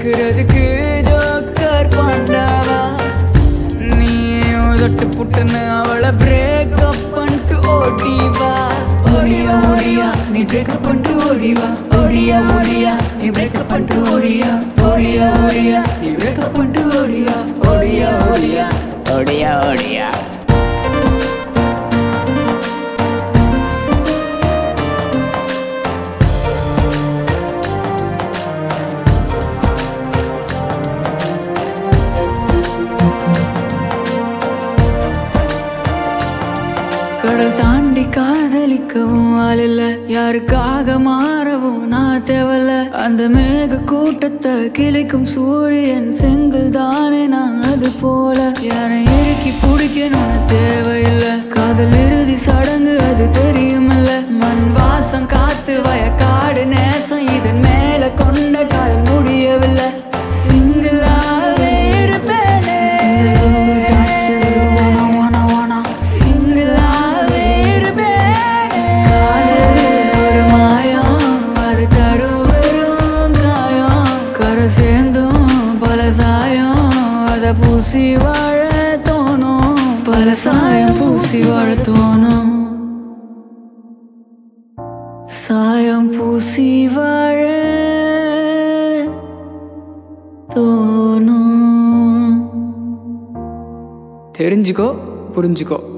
கேக்குறதுக்கு ஜோக்கர் பாண்டாவா நீ தொட்டு புட்டுன்னு அவளை பிரேக்கப் பண்ணிட்டு ஓடிவா ஓடியா ஓடியா நீ பிரேக்கப் பண்ணிட்டு ஓடிவா ஓடியா ஓடியா நீ பிரேக்கப் பண்ணிட்டு ஓடியா ஓடியா ஓடியா நீ பிரேக்கப் பண்ணிட்டு ஓடியா ஓடியா ஓடியா ஓடியா ஓடியா கடல் தாண்டி காதலிக்கவும் ஆளில்ல யாருக்காக மாறவும் நான் தேவல அந்த மேக கூட்டத்தை கிழிக்கும் சூரியன் செங்கல் தானே நான் அது போல யாரை இறுக்கி பிடிக்கணும்னு தேவையில்லை காதல் இறுதி சடங்கு அது தெரியுமில்ல மண் வாசம் காத்து வயக்காடு நேசம் இதன் மேல கொண்ட காதல் முடியவில்லை சிங்கிளாவே இருப்பேனே சிங்கிளாவே இருப்பேனே. காதல் ஒரு மாயம், அது தரும் வெறும் காயம். கரை சேர்ந்தும் பல சாயம் அத பூசி வாழ தோணும் பல சாயம் பூசி வாழ தோணும் சாயம் பூசி வாழ தோணும் தெரிஞ்சுக்கோ புரிஞ்சுக்கோ